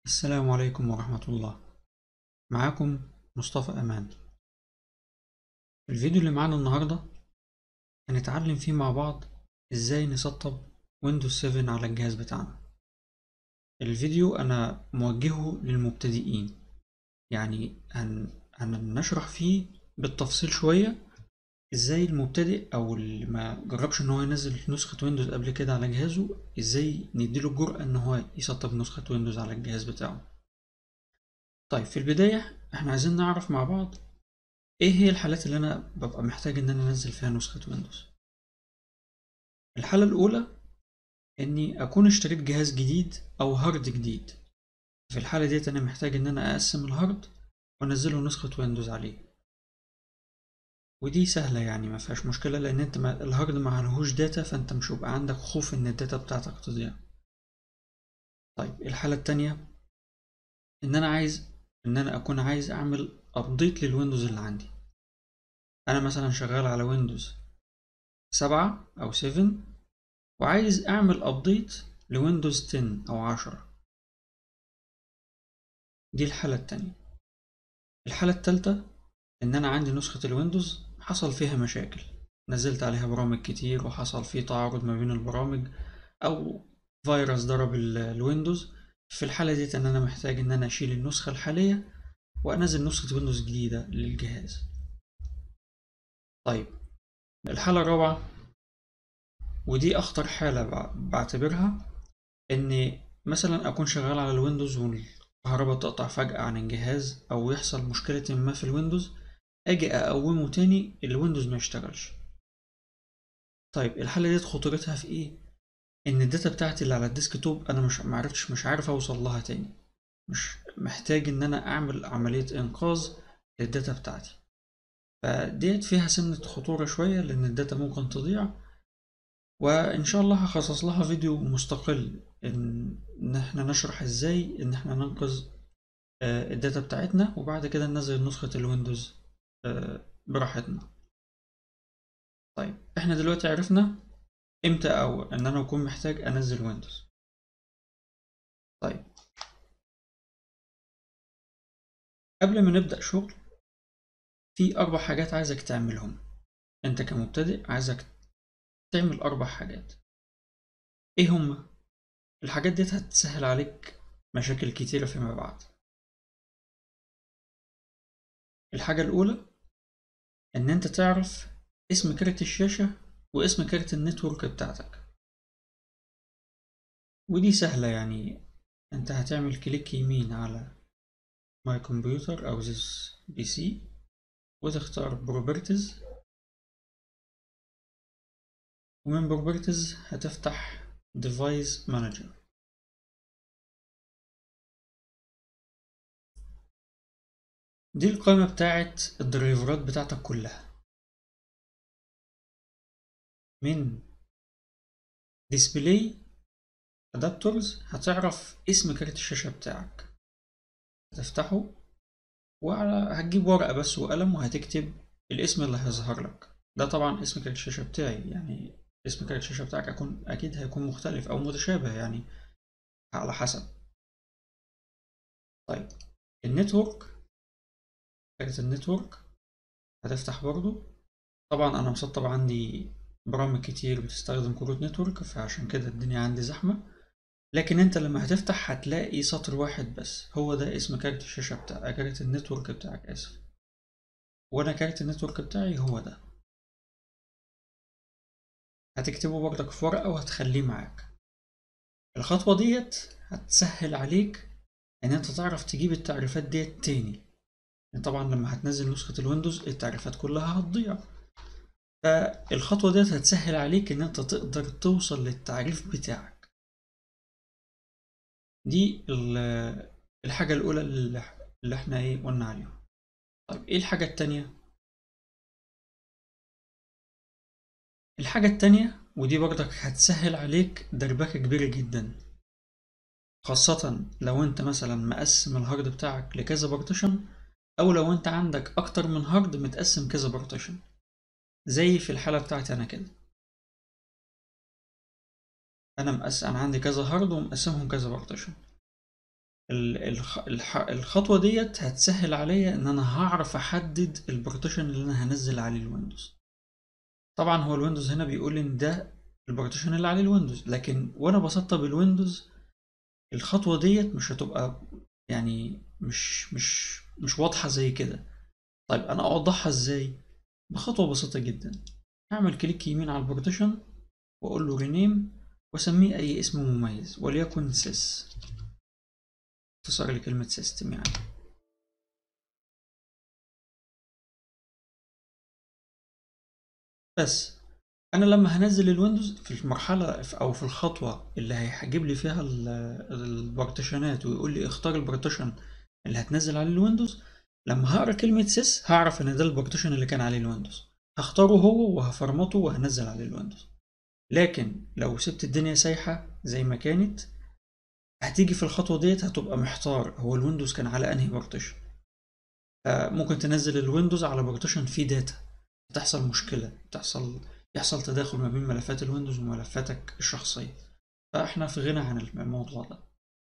السلام عليكم ورحمة الله معاكم مصطفى أمان الفيديو اللي معانا النهاردة هنتعلم فيه مع بعض ازاي نسطب ويندوز 7 على الجهاز بتاعنا الفيديو أنا موجهه للمبتدئين يعني هن... هنشرح فيه بالتفصيل شوية ازاي المبتدئ او اللي ما جربش ان هو ينزل نسخة ويندوز قبل كده على جهازه ازاي نديله الجرأة ان هو يسطب نسخة ويندوز على الجهاز بتاعه طيب في البداية احنا عايزين نعرف مع بعض ايه هي الحالات اللي انا ببقى محتاج ان انا انزل فيها نسخة ويندوز الحالة الاولى اني اكون اشتريت جهاز جديد او هارد جديد في الحالة ديت انا محتاج ان انا اقسم الهارد وانزله نسخة ويندوز عليه ودي سهلة يعني ما فيهاش مشكلة لأن أنت ما الهارد ما عليهوش داتا فأنت مش هيبقى عندك خوف إن الداتا بتاعتك تضيع. طيب الحالة التانية إن أنا عايز إن أنا أكون عايز أعمل أبديت للويندوز اللي عندي. أنا مثلا شغال على ويندوز سبعة أو سيفن وعايز أعمل أبديت لويندوز 10 أو عشرة. دي الحالة التانية. الحالة التالتة إن أنا عندي نسخة الويندوز حصل فيها مشاكل نزلت عليها برامج كتير وحصل فيه تعارض ما بين البرامج أو فيروس ضرب الويندوز في الحالة دي إن أنا محتاج إن أنا أشيل النسخة الحالية وأنزل نسخة ويندوز جديدة للجهاز طيب الحالة الرابعة ودي أخطر حالة بعتبرها إن مثلا أكون شغال على الويندوز والكهرباء تقطع فجأة عن الجهاز أو يحصل مشكلة ما في الويندوز اجي اقومه تاني الويندوز ما يشتغلش طيب الحاله ديت خطورتها في ايه ان الداتا بتاعتي اللي على الديسك توب انا مش معرفتش مش عارف اوصل لها تاني مش محتاج ان انا اعمل عمليه انقاذ للداتا بتاعتي فديت فيها سنة خطورة شوية لأن الداتا ممكن تضيع وإن شاء الله هخصص لها فيديو مستقل إن, إن إحنا نشرح إزاي إن إحنا ننقذ الداتا بتاعتنا وبعد كده ننزل نسخة الويندوز براحتنا طيب احنا دلوقتي عرفنا امتى او ان انا اكون محتاج انزل ويندوز طيب قبل ما نبدأ شغل في اربع حاجات عايزك تعملهم انت كمبتدئ عايزك تعمل اربع حاجات ايه هما الحاجات دي هتسهل عليك مشاكل كتيرة فيما بعد الحاجة الأولى إن أنت تعرف اسم كارت الشاشة واسم كارت النتورك بتاعتك ودي سهلة يعني أنت هتعمل كليك يمين على ماي كمبيوتر أو ذيس بي سي وتختار بروبرتيز ومن بروبرتيز هتفتح ديفايس مانجر دي القائمة بتاعت الدرايفرات بتاعتك كلها من ديسبلاي ادابتورز هتعرف اسم كارت الشاشة بتاعك هتفتحه وعلى هتجيب ورقة بس وقلم وهتكتب الاسم اللي هيظهر لك ده طبعا اسم كارت الشاشة بتاعي يعني اسم كارت الشاشة بتاعك أكون أكيد هيكون مختلف أو متشابه يعني على حسب طيب النتورك كارت النتورك هتفتح برضو طبعا انا مسطب عندي برامج كتير بتستخدم كروت نتورك فعشان كده الدنيا عندي زحمة لكن انت لما هتفتح هتلاقي سطر واحد بس هو ده اسم كارت الشاشة بتاع كارت النتورك بتاعك اسف وانا كارت النتورك بتاعي هو ده هتكتبه برضك في ورقة وهتخليه معاك الخطوة ديت هتسهل عليك ان انت تعرف تجيب التعريفات ديت تاني طبعا لما هتنزل نسخة الويندوز التعريفات كلها هتضيع فالخطوة ديت هتسهل عليك ان انت تقدر توصل للتعريف بتاعك دي الحاجة الأولى اللي احنا ايه قلنا عليها طيب ايه الحاجة التانية الحاجة التانية ودي برضك هتسهل عليك دربكة كبيرة جدا خاصة لو انت مثلا مقسم الهارد بتاعك لكذا بارتيشن او لو انت عندك اكتر من هارد متقسم كذا بارتيشن زي في الحالة بتاعتي انا كده انا مقسم انا عندي كذا هارد ومقسمهم كذا بارتيشن الخطوة ديت هتسهل عليا ان انا هعرف احدد البارتيشن اللي انا هنزل عليه الويندوز طبعا هو الويندوز هنا بيقول ان ده البارتيشن اللي عليه الويندوز لكن وانا بسطب الويندوز الخطوة ديت مش هتبقى يعني مش مش مش واضحة زي كده طيب انا اوضحها ازاي بخطوة بسيطة جدا اعمل كليك يمين على البارتيشن واقول له رينيم واسميه اي اسم مميز وليكن سيس اختصار لكلمة سيستم يعني بس انا لما هنزل الويندوز في المرحلة او في الخطوة اللي هيجيب لي فيها البارتيشنات ويقول لي اختار البارتيشن اللي هتنزل عليه الويندوز لما هقرا كلمة سيس هعرف ان ده البارتيشن اللي كان عليه الويندوز هختاره هو وهفرمطه وهنزل عليه الويندوز لكن لو سبت الدنيا سايحة زي ما كانت هتيجي في الخطوة ديت هتبقى محتار هو الويندوز كان على انهي بارتيشن ممكن تنزل الويندوز على بارتيشن فيه داتا تحصل مشكلة تحصل يحصل تداخل ما بين ملفات الويندوز وملفاتك الشخصية فاحنا في غنى عن الموضوع ده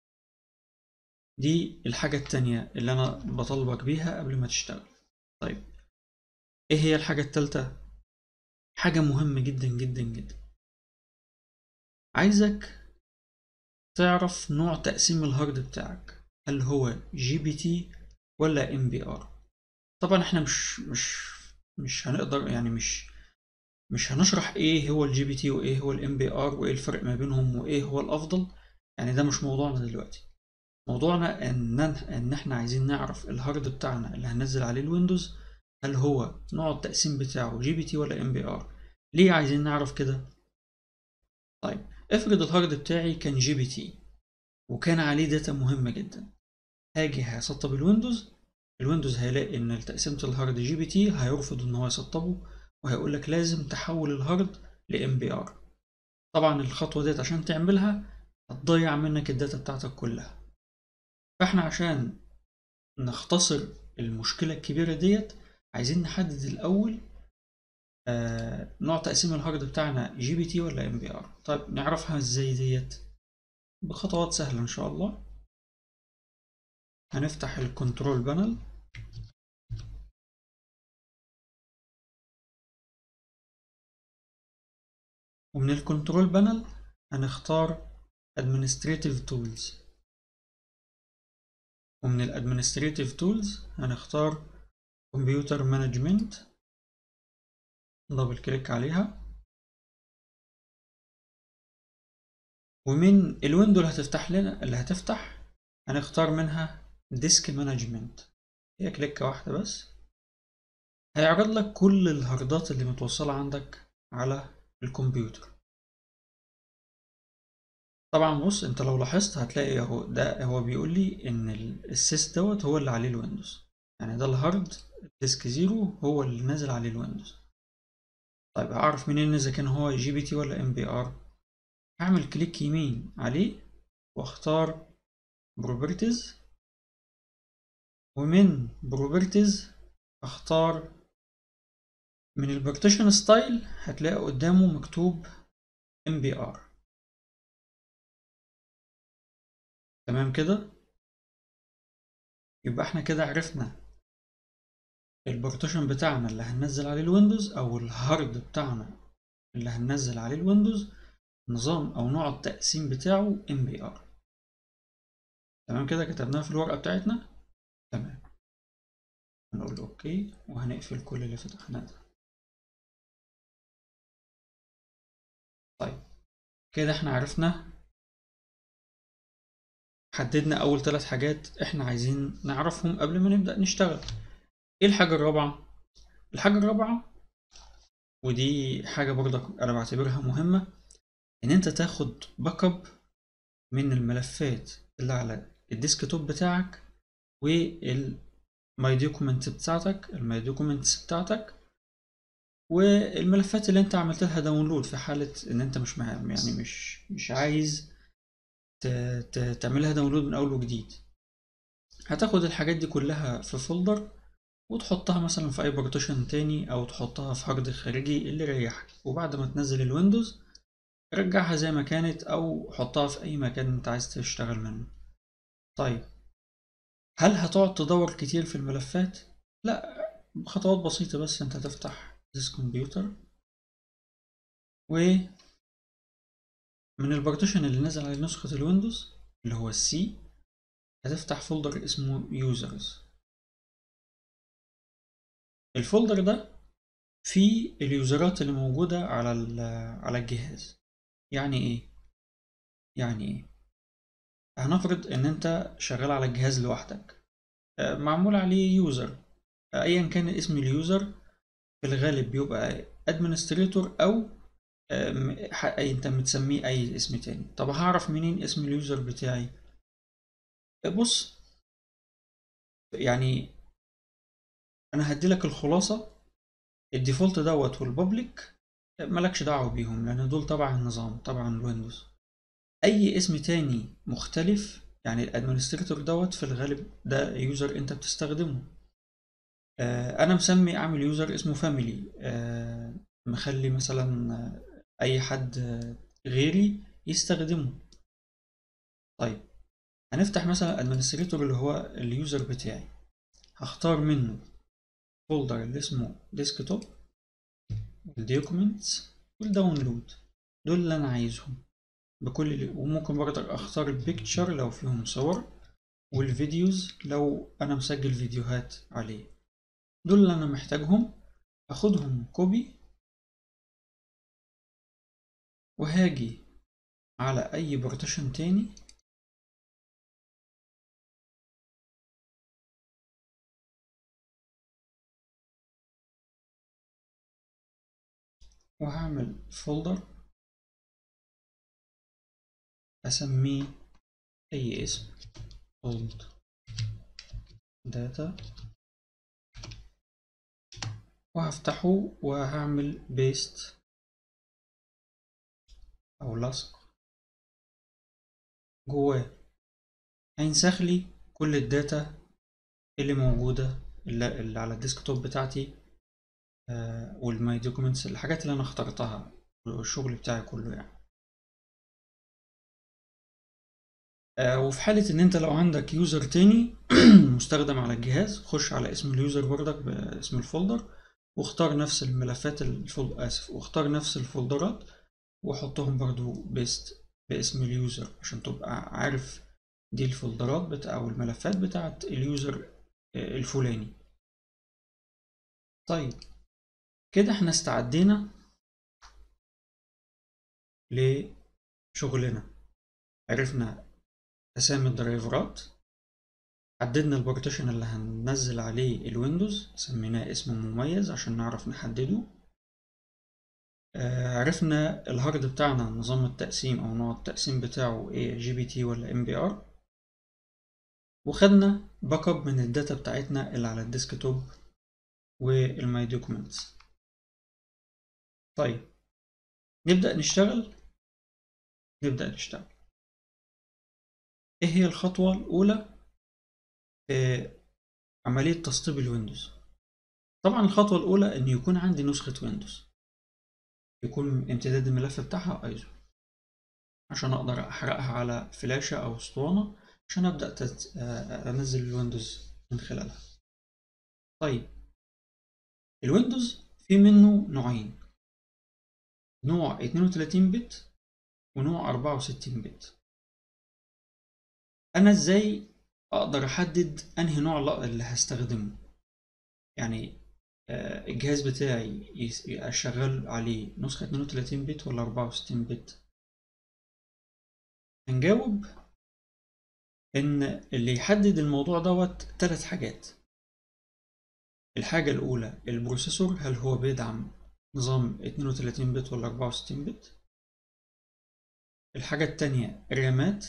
دي الحاجة التانية اللي أنا بطلبك بيها قبل ما تشتغل طيب إيه هي الحاجة التالتة؟ حاجة مهمة جدا جدا جدا عايزك تعرف نوع تقسيم الهارد بتاعك هل هو جي بي تي ولا ام بي ار طبعا احنا مش مش مش هنقدر يعني مش مش هنشرح ايه هو الجي بي تي وايه هو الام بي ار وايه الفرق ما بينهم وايه هو الافضل يعني ده مش موضوعنا دلوقتي موضوعنا ان ان احنا عايزين نعرف الهارد بتاعنا اللي هننزل عليه الويندوز هل هو نوع التقسيم بتاعه جي بي تي ولا ام بي ار ليه عايزين نعرف كده طيب افرض الهارد بتاعي كان جي بي تي وكان عليه داتا مهمة جدا هاجي هسطب الويندوز الويندوز هيلاقي ان تقسيمة الهارد جي بي تي هيرفض ان هو يسطبه وهيقول لك لازم تحول الهارد لام بي ار طبعا الخطوة ديت عشان تعملها هتضيع منك الداتا بتاعتك كلها فاحنا عشان نختصر المشكلة الكبيرة ديت عايزين نحدد الأول آه نوع تقسيم الهارد بتاعنا جي بي تي ولا ام بي ار طيب نعرفها ازاي ديت بخطوات سهلة ان شاء الله هنفتح الكنترول بانل ومن الكنترول بانل هنختار administrative tools ومن الادمنستريتيف تولز هنختار كمبيوتر مانجمنت دبل كليك عليها ومن الويندو اللي هتفتح لنا اللي هتفتح هنختار منها ديسك مانجمنت هي كليكة واحدة بس هيعرض لك كل الهاردات اللي متوصلة عندك على الكمبيوتر طبعا بص انت لو لاحظت هتلاقي اهو ده هو بيقول لي ان السيس دوت هو اللي عليه الويندوز يعني ده الهارد ديسك زيرو هو اللي نازل عليه الويندوز طيب هعرف منين اذا كان هو جي بي تي ولا ام بي ار هعمل كليك يمين عليه واختار بروبرتيز ومن بروبرتيز اختار من البارتيشن ستايل هتلاقي قدامه مكتوب ام بي ار تمام كده يبقى احنا كده عرفنا البارتيشن بتاعنا اللي هننزل عليه الويندوز او الهارد بتاعنا اللي هننزل عليه الويندوز نظام او نوع التقسيم بتاعه ام بي ار تمام كده كتبناها في الورقه بتاعتنا تمام هنقول اوكي وهنقفل كل اللي فتحناه ده طيب كده احنا عرفنا حددنا اول ثلاث حاجات احنا عايزين نعرفهم قبل ما نبدأ نشتغل ايه الحاجة الرابعة الحاجة الرابعة ودي حاجة برضك انا بعتبرها مهمة ان انت تاخد باك اب من الملفات اللي على الديسك توب بتاعك والماي دوكيومنت بتاعتك الماي دوكيومنتس بتاعتك والملفات اللي انت عملت لها داونلود في حالة ان انت مش يعني مش مش عايز تعملها داونلود من اول وجديد هتاخد الحاجات دي كلها في فولدر وتحطها مثلا في اي بارتيشن تاني او تحطها في هارد خارجي اللي يريحك وبعد ما تنزل الويندوز رجعها زي ما كانت او حطها في اي مكان انت عايز تشتغل منه طيب هل هتقعد تدور كتير في الملفات؟ لا بخطوات بسيطة بس انت هتفتح this computer و من البارتيشن اللي نزل على نسخة الويندوز اللي هو السي هتفتح فولدر اسمه users الفولدر ده فيه اليوزرات اللي موجودة على على الجهاز يعني ايه يعني ايه هنفرض ان انت شغال على الجهاز لوحدك معمول عليه يوزر ايا كان اسم اليوزر في الغالب بيبقى ادمنستريتور او انت متسميه اي اسم تاني طب هعرف منين اسم اليوزر بتاعي بص يعني انا هديلك الخلاصة الديفولت دوت والبابليك ملكش دعوة بيهم لان دول تبع النظام تبع الويندوز اي اسم تاني مختلف يعني الادمنستريتور دوت في الغالب ده يوزر انت بتستخدمه آه انا مسمي اعمل يوزر اسمه فاميلي آه مخلي مثلا اي حد غيري يستخدمه طيب هنفتح مثلا ادمنستريتور اللي هو اليوزر بتاعي هختار منه فولدر اللي اسمه ديسكتوب والدوكيومنتس والداونلود دول اللي انا عايزهم بكل وممكن برضه اختار البيكتشر لو فيهم صور والفيديوز لو انا مسجل فيديوهات عليه دول اللي انا محتاجهم اخدهم كوبي وهاجي على اي بارتيشن تاني وهعمل فولدر أسميه أي اسم old data وهفتحه وهعمل بيست أو لصق جواه هينسخ لي كل الداتا اللي موجودة اللي, اللي على الديسكتوب بتاعتي آه والماي دوكيومنتس الحاجات اللي أنا اخترتها والشغل بتاعي كله يعني آه وفي حالة إن أنت لو عندك يوزر تاني مستخدم على الجهاز خش على اسم اليوزر بردك باسم الفولدر واختار نفس الملفات الفول آسف واختار نفس الفولدرات وحطهم برضو بيست باسم اليوزر عشان تبقى عارف دي الفولدرات بتاع أو الملفات بتاعت اليوزر الفلاني طيب كده احنا استعدينا لشغلنا عرفنا أسامي الدرايفرات حددنا البارتيشن اللي هننزل عليه الويندوز سميناه اسم مميز عشان نعرف نحدده آه عرفنا الهارد بتاعنا نظام التقسيم أو نوع التقسيم بتاعه ايه جي بي تي ولا ام بي ار وخدنا باك اب من الداتا بتاعتنا اللي على الديسكتوب والماي دوكيومنتس طيب نبدأ نشتغل نبدأ نشتغل ايه هي الخطوة الأولى في عملية تسطيب الويندوز طبعا الخطوة الأولى إن يكون عندي نسخة ويندوز يكون امتداد الملف بتاعها ايزو عشان أقدر أحرقها على فلاشة أو اسطوانة عشان أبدأ تت... أنزل الويندوز من خلالها طيب الويندوز في منه نوعين نوع 32 بت ونوع 64 بت انا ازاي اقدر احدد انهي نوع اللي هستخدمه يعني الجهاز بتاعي اشغل عليه نسخة 32 بت ولا 64 بت هنجاوب ان اللي يحدد الموضوع دوت ثلاث حاجات الحاجة الأولى البروسيسور هل هو بيدعم نظام 32 بت ولا 64 بت الحاجة التانية الرامات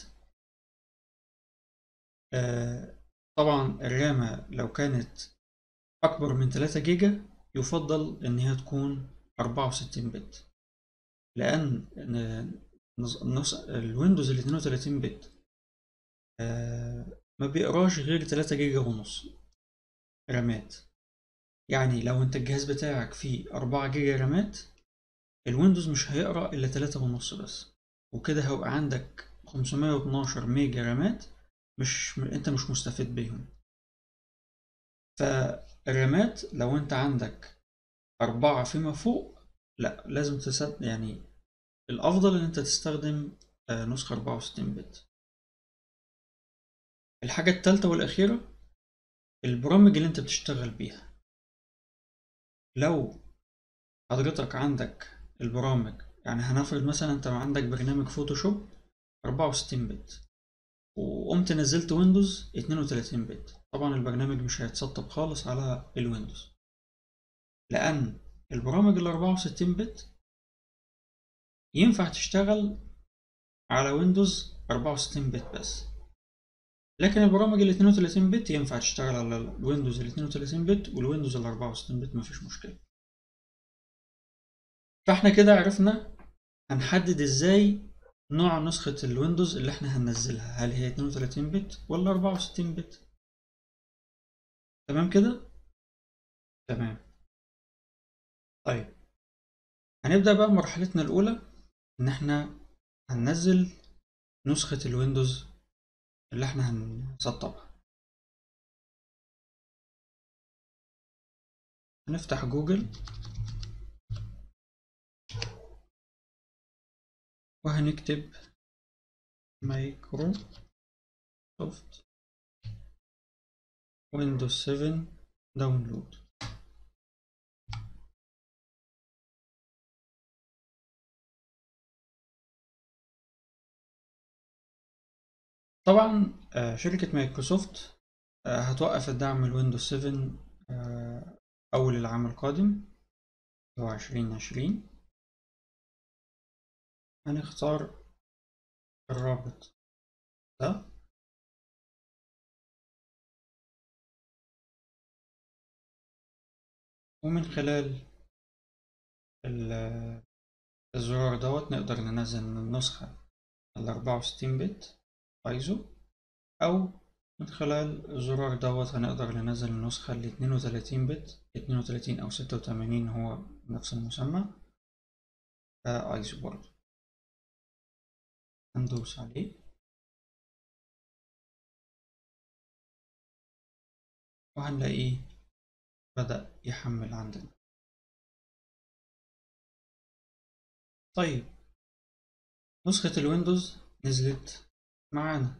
آه طبعا الرامة لو كانت أكبر من 3 جيجا يفضل إن هي تكون 64 بت لأن الويندوز ال 32 بت آه ما بيقراش غير 3 جيجا ونص رامات يعني لو انت الجهاز بتاعك فيه 4 جيجا رامات الويندوز مش هيقرا الا 3 ونص بس وكده هيبقى عندك 512 ميجا رامات مش انت مش مستفيد بيهم فالرامات لو انت عندك أربعة فيما فوق لا لازم تسد يعني الأفضل إن أنت تستخدم آه، نسخة 64 بت الحاجة التالتة والأخيرة البرامج اللي أنت بتشتغل بيها لو حضرتك عندك البرامج يعني هنفرض مثلا أنت عندك برنامج فوتوشوب 64 بت وقمت نزلت ويندوز 32 بت طبعا البرنامج مش هيتسطب خالص على الويندوز لأن البرامج ال 64 بت ينفع تشتغل على ويندوز 64 بت بس لكن البرامج ال 32 بت ينفع تشتغل على الويندوز ال 32 بت والويندوز ال 64 بت مفيش مشكلة فاحنا كده عرفنا هنحدد ازاي نوع نسخة الويندوز اللي احنا هننزلها هل هي 32 بت ولا 64 بت تمام كده تمام طيب هنبدأ بقى مرحلتنا الأولى إن احنا هننزل نسخة الويندوز اللي احنا هنسطبها هنفتح جوجل وهنكتب مايكروسوفت ويندوز 7 داونلود طبعا آه، شركة مايكروسوفت آه، هتوقف الدعم الويندوز 7 آه، أول العام القادم هو عشرين عشرين هنختار الرابط ده ومن خلال الزرار دوت نقدر ننزل النسخة الأربعة وستين بت ايزو او من خلال الزرار دوت هنقدر ننزل النسخة ال 32 بت 32 او 86 هو نفس المسمى ايزو برضه هندوس عليه وهنلاقيه بدأ يحمل عندنا طيب نسخة الويندوز نزلت معانا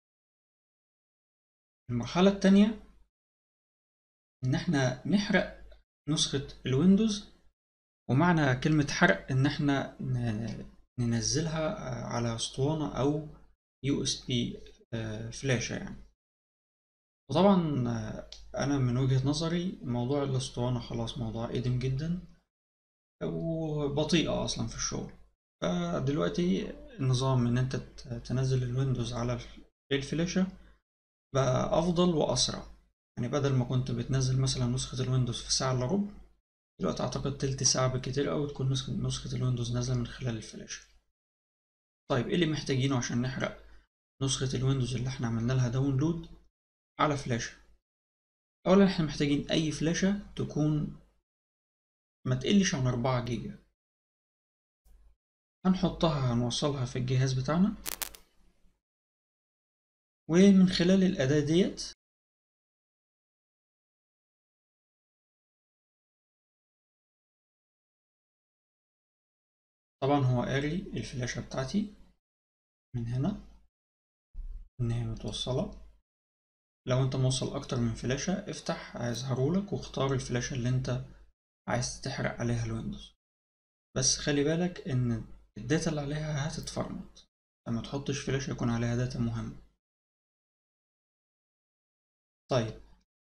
المرحلة التانية إن إحنا نحرق نسخة الويندوز ومعنى كلمة حرق إن إحنا ننزلها على اسطوانة أو يو اس بي فلاشة يعني وطبعا أنا من وجهة نظري موضوع الاسطوانة خلاص موضوع قديم جدا وبطيئة أصلا في الشغل فدلوقتي النظام ان انت تنزل الويندوز على الفلاشة بقى افضل واسرع يعني بدل ما كنت بتنزل مثلا نسخة الويندوز في ساعة الا ربع دلوقتي اعتقد تلت ساعة بالكتير اوي تكون نسخة الويندوز نازلة من خلال الفلاشة طيب ايه اللي محتاجينه عشان نحرق نسخة الويندوز اللي احنا عملنا لها داونلود على فلاشة اولا احنا محتاجين اي فلاشة تكون ما تقلش عن أربعة جيجا هنحطها هنوصلها في الجهاز بتاعنا ومن خلال الأداة ديت طبعا هو قاري الفلاشة بتاعتي من هنا إن هي متوصلة لو انت موصل أكتر من فلاشة افتح هيظهرولك واختار الفلاشة اللي انت عايز تحرق عليها الويندوز بس خلي بالك إن الداتا اللي عليها هتتفرمط لما تحطش فلاش يكون عليها داتا مهمة طيب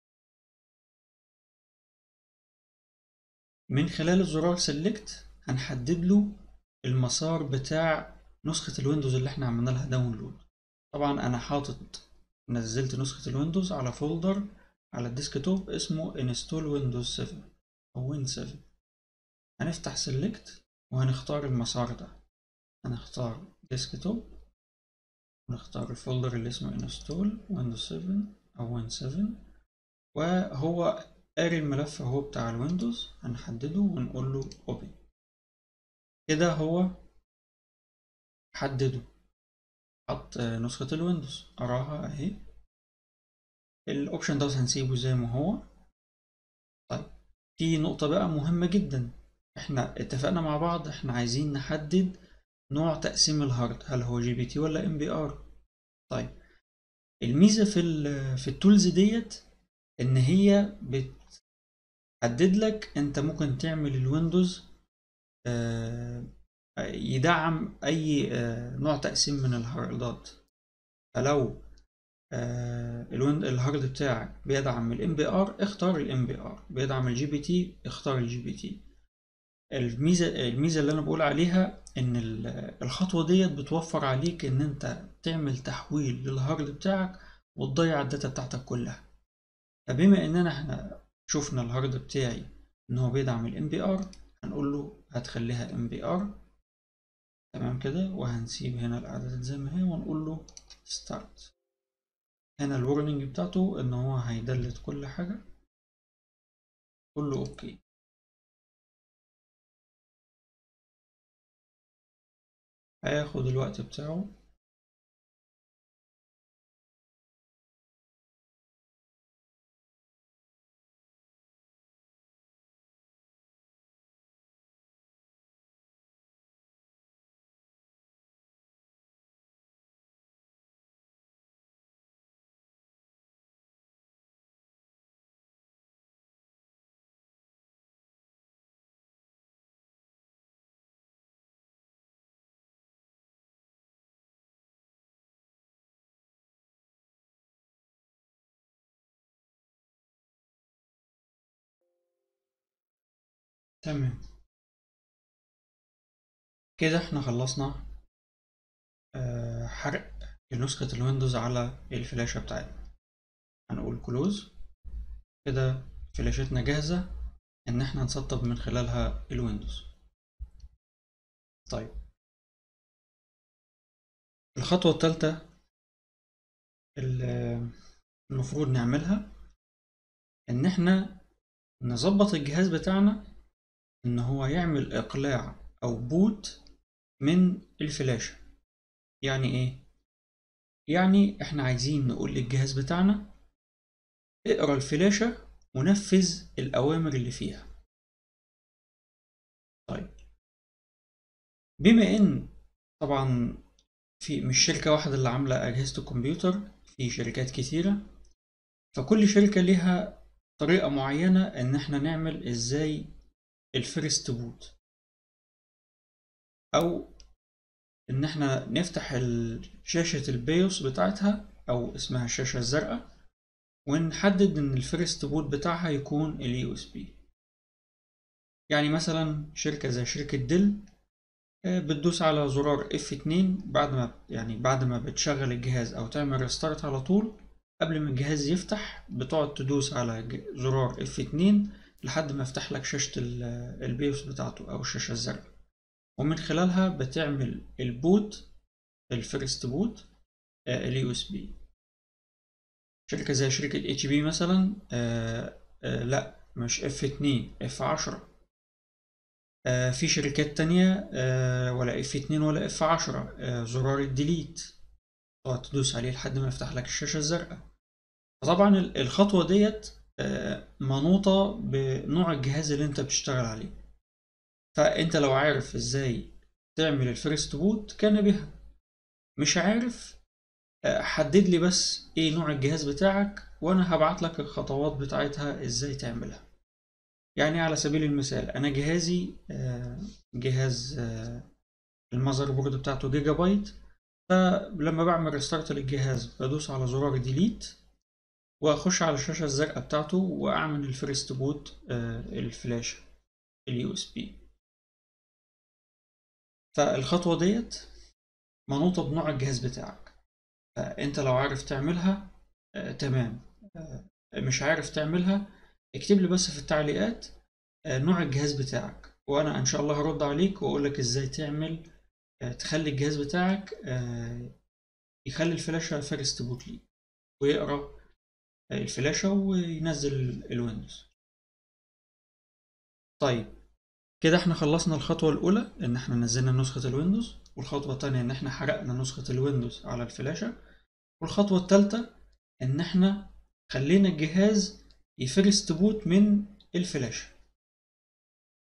من خلال الزرار سيلكت هنحدد له المسار بتاع نسخة الويندوز اللي احنا عملنا لها داونلود طبعا انا حاطط نزلت نسخة الويندوز على فولدر على الديسكتوب اسمه انستول ويندوز 7 او وين 7 هنفتح سيلكت وهنختار المسار ده هنختار ديسكتوب ونختار الفولدر اللي اسمه انستول ويندوز 7 او وين 7 وهو قاري الملف اهو بتاع الويندوز هنحدده ونقول له اوبن كده هو حدده حط نسخة الويندوز اراها اهي الاوبشن ده هنسيبه زي ما هو في نقطة بقى مهمة جدا احنا اتفقنا مع بعض احنا عايزين نحدد نوع تقسيم الهارد هل هو جي بي تي ولا ام بي ار طيب الميزة في ال في التولز ديت ان هي بتحدد لك انت ممكن تعمل الويندوز آه، يدعم اي آه، نوع تقسيم من الهاردات فلو آه، الويند الهارد بتاعك بيدعم الام بي ار اختار الام بي ار بيدعم الجي بي تي اختار الجي بي تي الميزه الميزه اللي انا بقول عليها ان الخطوه ديت بتوفر عليك ان انت تعمل تحويل للهارد بتاعك وتضيع الداتا بتاعتك كلها فبما اننا احنا شفنا الهارد بتاعي ان هو بيدعم الام بي ار هنقول له هتخليها ام بي ار تمام كده وهنسيب هنا الاعدادات زي ما هي ونقول له ستارت هنا الورنينج بتاعته ان هو هيدلت كل حاجة قول له اوكي هياخد الوقت بتاعه تمام كده احنا خلصنا آه، حرق نسخة الويندوز على الفلاشة بتاعتنا هنقول كلوز كده فلاشتنا جاهزة ان احنا نسطب من خلالها الويندوز طيب الخطوة التالتة اللي المفروض نعملها ان احنا نظبط الجهاز بتاعنا ان هو يعمل اقلاع او بوت من الفلاشة يعني ايه يعني احنا عايزين نقول للجهاز بتاعنا اقرا الفلاشة ونفذ الاوامر اللي فيها طيب بما ان طبعا في مش شركة واحدة اللي عاملة أجهزة الكمبيوتر في شركات كتيرة فكل شركة ليها طريقة معينة إن إحنا نعمل إزاي الفيرست بوت او ان احنا نفتح شاشة البيوس بتاعتها او اسمها الشاشة الزرقاء ونحدد ان الفيرست بوت بتاعها يكون اليو اس بي يعني مثلا شركة زي شركة ديل آه، بتدوس على زرار F2 بعد ما يعني بعد ما بتشغل الجهاز او تعمل ريستارت على طول قبل ما الجهاز يفتح بتقعد تدوس على زرار F2 لحد ما يفتح لك شاشة البيوس بتاعته أو الشاشة الزرقاء ومن خلالها بتعمل البوت الفيرست بوت اليو اس بي شركة زي شركة اتش بي مثلا آه آه لا مش اف 2 اف 10 آه في شركات تانية آه ولا اف 2 ولا اف 10 آه زرار الديليت تقعد تدوس عليه لحد ما يفتح لك الشاشة الزرقاء طبعا الخطوة ديت آه، منوطة بنوع الجهاز اللي انت بتشتغل عليه فانت لو عارف ازاي تعمل الفيرست بوت كان بها مش عارف آه، حدد لي بس ايه نوع الجهاز بتاعك وانا هبعت لك الخطوات بتاعتها ازاي تعملها يعني على سبيل المثال انا جهازي آه، جهاز المذر بورد بتاعته جيجا بايت فلما بعمل ريستارت للجهاز بدوس على زرار ديليت واخش على الشاشة الزرقاء بتاعته واعمل الفيرست بوت آه، الفلاش اليو اس بي فالخطوة ديت منوطة بنوع الجهاز بتاعك فانت لو عارف تعملها آه تمام آه مش عارف تعملها اكتب لي بس في التعليقات آه نوع الجهاز بتاعك وانا ان شاء الله هرد عليك واقول لك ازاي تعمل آه تخلي الجهاز بتاعك آه يخلي الفلاشة فيرست بوت ليه ويقرا الفلاشة وينزل الويندوز طيب كده احنا خلصنا الخطوة الأولى إن احنا نزلنا نسخة الويندوز والخطوة التانية إن احنا حرقنا نسخة الويندوز على الفلاشة والخطوة التالتة إن احنا خلينا الجهاز يفرست بوت من الفلاشة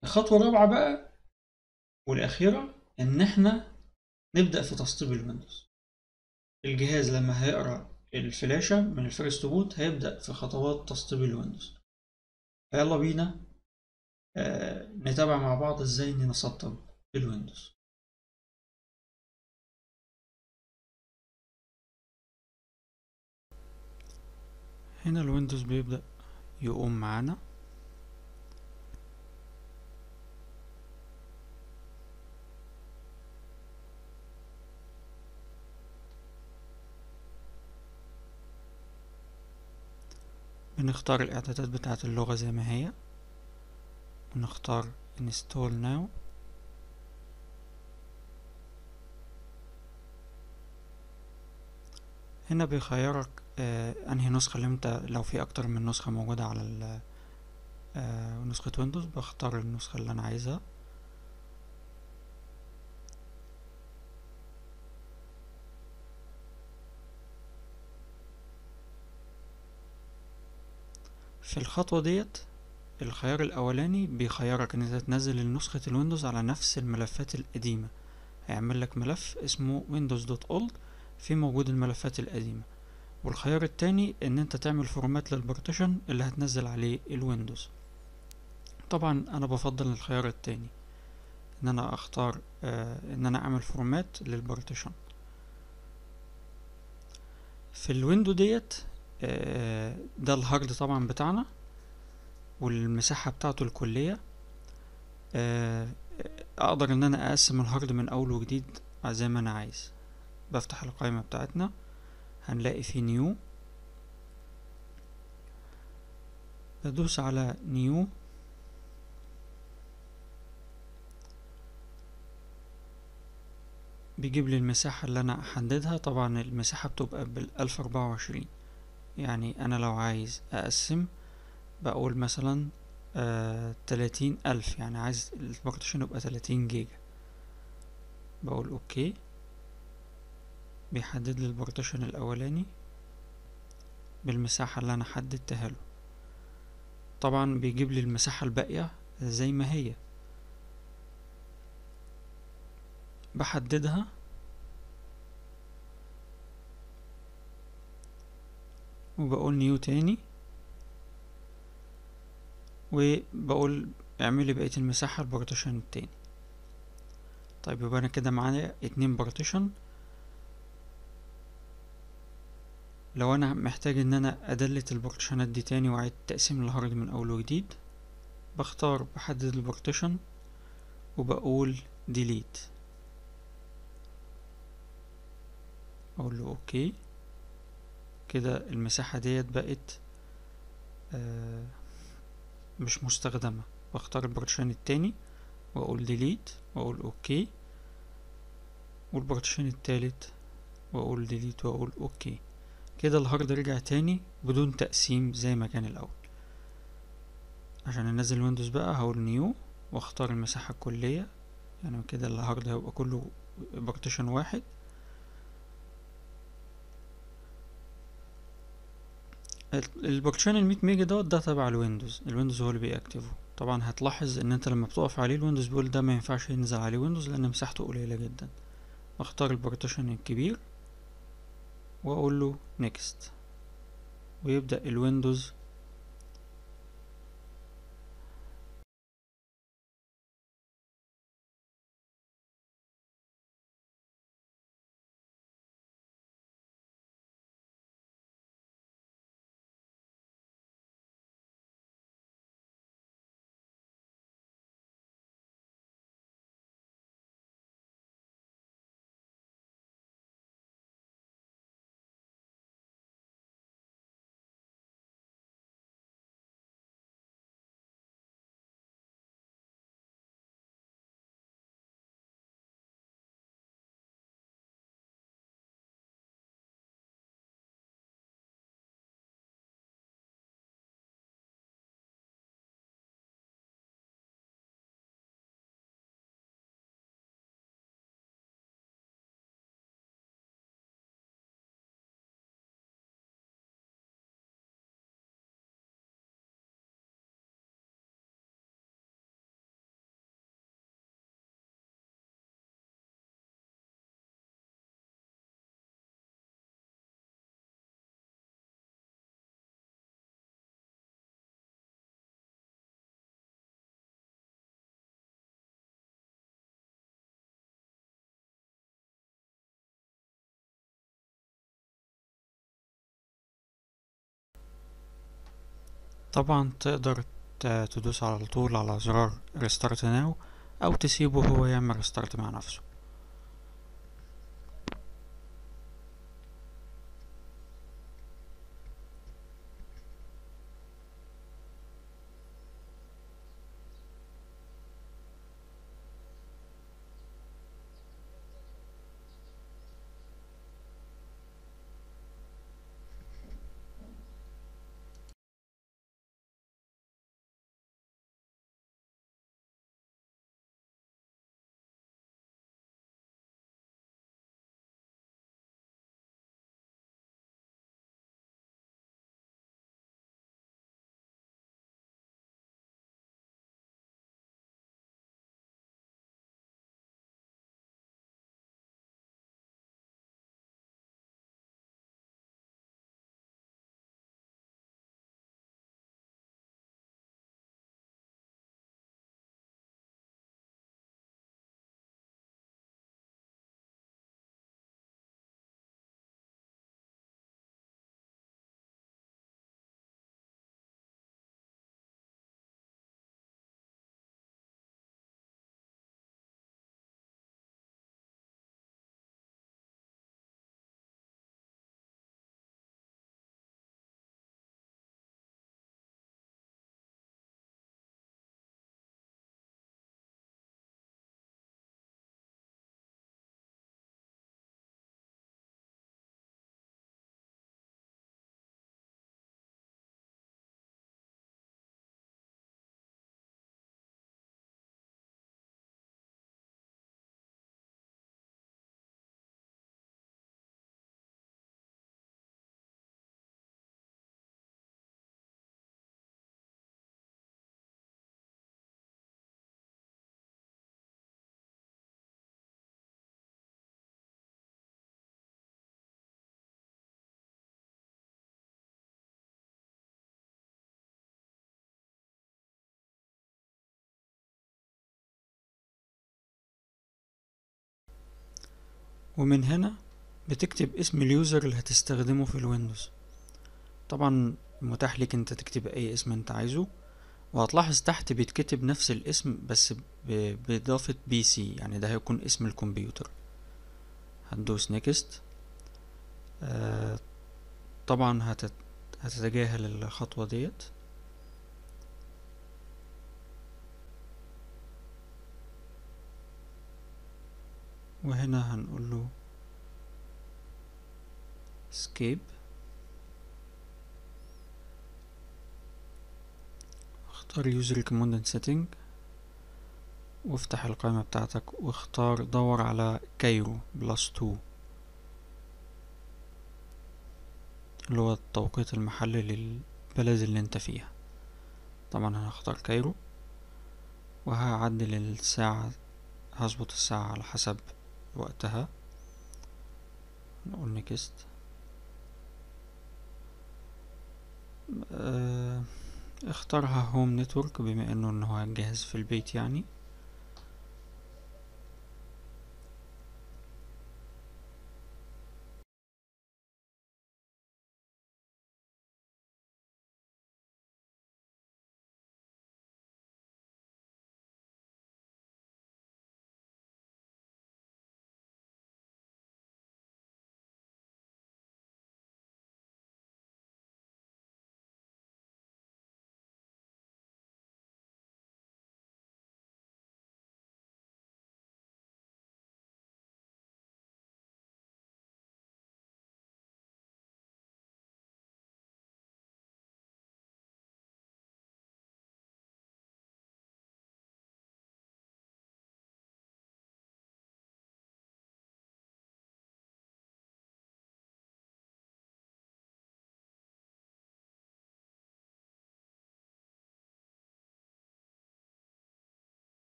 الخطوة الرابعة بقى والأخيرة إن إحنا نبدأ في تسطيب الويندوز الجهاز لما هيقرأ الفلاشة من الفيرست بوت هيبدأ في خطوات تسطيب الويندوز فيلا بينا آه نتابع مع بعض ازاي نسطب الويندوز هنا الويندوز بيبدأ يقوم معانا بنختار الاعدادات بتاعة اللغة زي ما هي ونختار install now هنا بيخيرك آه انهي نسخة اللي انت لو في اكتر من نسخة موجودة على آه نسخة ويندوز بختار النسخة اللي انا عايزها في الخطوة ديت الخيار الأولاني بيخيرك إن أنت تنزل نسخة الويندوز على نفس الملفات القديمة هيعمل لك ملف اسمه windows.old فيه موجود الملفات القديمة والخيار التاني إن أنت تعمل فورمات للبارتيشن اللي هتنزل عليه الويندوز طبعا أنا بفضل الخيار التاني إن أنا أختار آه إن أنا أعمل فورمات للبارتيشن في الويندو ديت آه ده الهارد طبعا بتاعنا والمساحة بتاعته الكلية آه اقدر ان انا اقسم الهارد من اول وجديد زي ما انا عايز بفتح القائمة بتاعتنا هنلاقي في نيو بدوس على نيو بيجيب لي المساحة اللي انا احددها طبعا المساحة بتبقى بالالف اربعة وعشرين يعني انا لو عايز اقسم بقول مثلا آه تلاتين ألف يعني عايز البارتيشن يبقى تلاتين جيجا بقول اوكي بيحدد لي البارتيشن الاولاني بالمساحة اللي انا حددتها له طبعا بيجيب لي المساحة الباقية زي ما هي بحددها وبقول نيو تاني وبقول اعملي بقية المساحة البارتيشن التاني طيب يبقى انا كده معايا اتنين بارتيشن لو انا محتاج ان انا ادلت البارتيشنات دي تاني واعيد تقسيم الهارد من اول وجديد بختار بحدد البارتيشن وبقول ديليت اقول له اوكي كده المساحة ديت بقت آه مش مستخدمة بختار البارتيشن التاني واقول ديليت واقول اوكي والبارتيشن التالت واقول ديليت واقول اوكي كده الهارد رجع تاني بدون تقسيم زي ما كان الاول عشان انزل ويندوز بقى هقول نيو واختار المساحة الكلية يعني كده الهارد هيبقى كله بارتيشن واحد البارتيشن المية ميجا دوت ده تبع الويندوز الويندوز هو اللي بيأكتفه طبعا هتلاحظ ان انت لما بتقف عليه الويندوز بيقول ده ما ينفعش ينزل عليه ويندوز لان مساحته قليلة جدا اختار البارتيشن الكبير واقول له نيكست ويبدأ الويندوز طبعا تقدر تدوس على طول على زرار ريستارت ناو او تسيبه هو يعمل ريستارت مع نفسه ومن هنا بتكتب اسم اليوزر اللي هتستخدمه في الويندوز طبعا متاح لك انت تكتب اي اسم انت عايزه وهتلاحظ تحت بيتكتب نفس الاسم بس بإضافة بي سي يعني ده هيكون اسم الكمبيوتر هتدوس نيكست آه طبعا هتت هتتجاهل الخطوة ديت وهنا هنقول له escape اختار user recommended setting وافتح القائمة بتاعتك واختار دور على كايرو بلس تو اللي هو التوقيت المحلي للبلد اللي انت فيها طبعا انا هختار كايرو وهعدل الساعة هظبط الساعة على حسب وقتها نقول نيكست اه اختارها هوم نتورك بما انه انه جهاز في البيت يعني